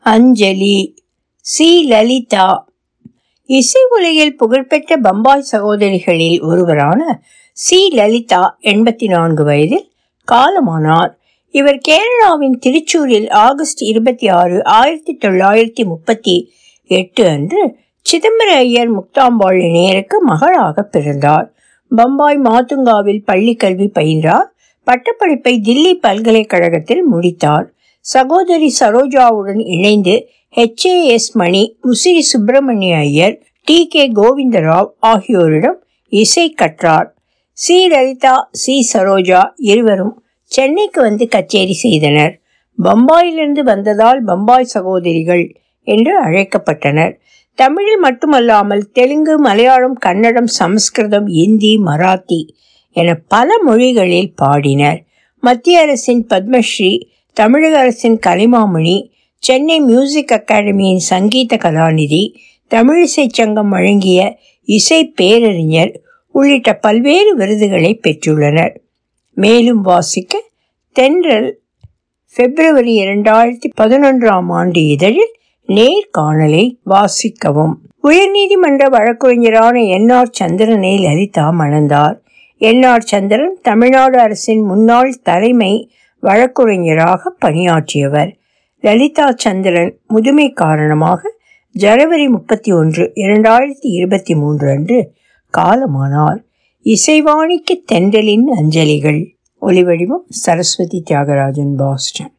அஞ்சலி C Lalitha இசை உலகில் புகழ்பெற்ற பம்பாய் சகோதரிகளில் ஒருவரான சி லலிதா எண்பத்தி நான்கு வயதில் காலமானார் இவர் கேரளாவின் திருச்சூரில் ஆகஸ்ட் இருபத்தி ஆறு ஆயிரத்தி தொள்ளாயிரத்தி முப்பத்தி எட்டு அன்று சிதம்பர ஐயர் முக்தாம்பாள் இணையருக்கு மகளாக பிறந்தார் பம்பாய் மாத்துங்காவில் பள்ளி கல்வி பயின்றார் பட்டப்படிப்பை தில்லி பல்கலைக்கழகத்தில் முடித்தார் சகோதரி சரோஜாவுடன் இணைந்து HAS Mani Musiri Subramania Iyer T K Govindarao ஆகியோரிடம் இசை கற்றார் சி லலிதா சி சரோஜா இருவரும் சென்னைக்கு வந்து கச்சேரி செய்தனர் பம்பாயிலிருந்து வந்ததால் பம்பாய் சகோதரிகள் என்று அழைக்கப்பட்டனர் தமிழில் மட்டுமல்லாமல் தெலுங்கு மலையாளம் கன்னடம் சமஸ்கிருதம் இந்தி மராத்தி என பல மொழிகளில் பாடினர் மத்திய அரசின் பத்மஸ்ரீ தமிழக அரசின் கலைமாமணி சென்னை மியூசிக் அகாடமியின் சங்கீத கலாநிதி தமிழிசை சங்கம் வழங்கிய இசை பேரறிஞர் உள்ளிட்ட பல்வேறு விருதுகளை பெற்றுள்ளனர் மேலும் வாசிக்க தென்றல் பிப்ரவரி இரண்டாயிரத்தி பதினொன்றாம் ஆண்டு இதழில் நேர்காணலை வாசிக்கவும் உயர்நீதிமன்ற வழக்கறிஞரான என் ஆர் சந்திரனை லலிதா மணந்தார் என் ஆர் சந்திரன் தமிழ்நாடு அரசின் முன்னாள் தலைமை வழக்குரைஞராக பணியாற்றியவர் லலிதா சந்திரன் முதுமை காரணமாக ஜனவரி முப்பத்தி ஒன்று இரண்டாயிரத்தி இருபத்தி மூன்று அன்று காலமானார் இசைவாணிக்கு தென்றலின் அஞ்சலிகள் ஒலிவடிவம் சரஸ்வதி தியாகராஜன் பாஸ்டன்